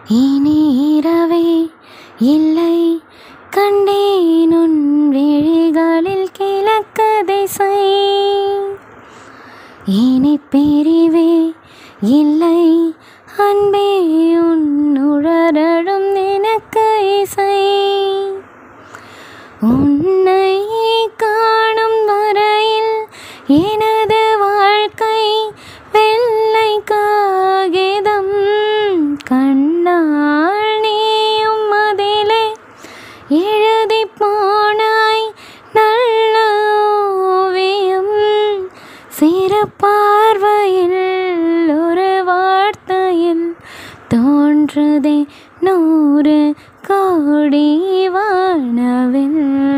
இனி இரவே இல்லை கண்டேன் உன் விழிகளில் கிழக்கு திசை இனி பிரிவே இல்லை அன்பே உன் உழறடும் எனக்கு இசை உன்னை காணும் வரையில் எனது வாழ்க்கை வெள்ளை காகிதம் கண்ணால் நீயும் அதிலே எழுதி போனாய் நல்ல ஓவியம் சிறு பார்வையில் ஒரு வார்த்தையில் தோன்றுதே நூறு கோடி வானவில்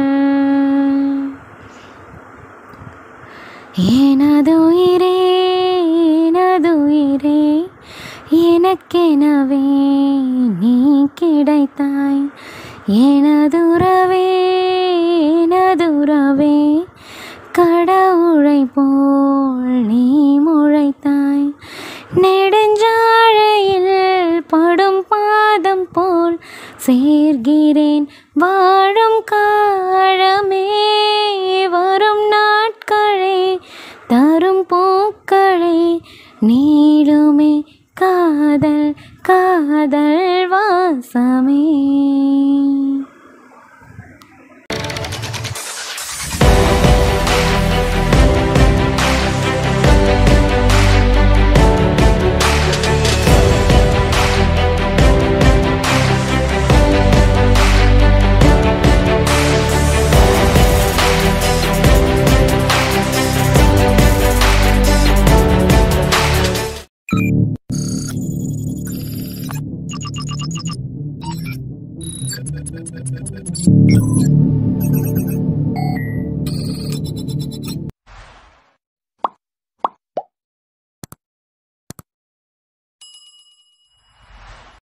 எனதுயிரே எனதுயிரே எனக்கெனவே நீ கிடைத்தாய் எனதுறவே எனதுறவே கடவுளை போல் நீ முளைத்தாய் நெடுஞ்சாழையில் படும் பாதம் போல் சேர்கிறேன் வாழும் காலமே வரும் நாட்களே தரும் பூக்களே நீளுமே காதல் காதல் வாசமே Thank you.